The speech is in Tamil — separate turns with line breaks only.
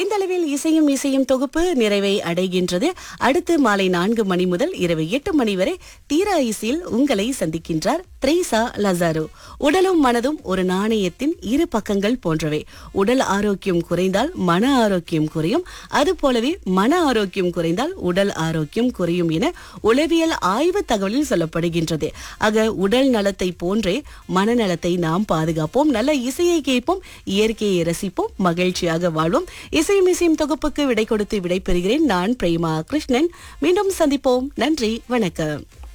இந்த அளவில் இசையும் இசையும் தொகுப்பு நிறைவை அடைகின்றது அடுத்து மாலை நான்கு மணி முதல் இரவு எட்டு மணி வரை தீரா இசையில் உங்களை சந்திக்கின்றார் த்ரேசா லசாரோ உடலும் மனதும் ஒரு நாணயத்தின் இரு பக்கங்கள் போன்றவை உடல் ஆரோக்கியம் குறைந்தால் மன ஆரோக்கியம் குறையும் அது போலவே மன ஆரோக்கியம் குறைந்தால் உடல் ஆரோக்கியம் குறையும் என உளவியல் ஆய்வு தகவலில் சொல்லப்படுகின்றது ஆக உடல் நலத்தை போன்றே மனநலத்தை நாம் பாதுகாப்போம் நல்ல இசையை கேட்போம் இயற்கையை ரசிப்போம் மகிழ்ச்சியாக வாழ்வோம் இசையும் இசையும் தொகுப்புக்கு விடை கொடுத்து விடை பெறுகிறேன் நான் பிரேமா கிருஷ்ணன் மீண்டும் சந்திப்போம் நன்றி வணக்கம்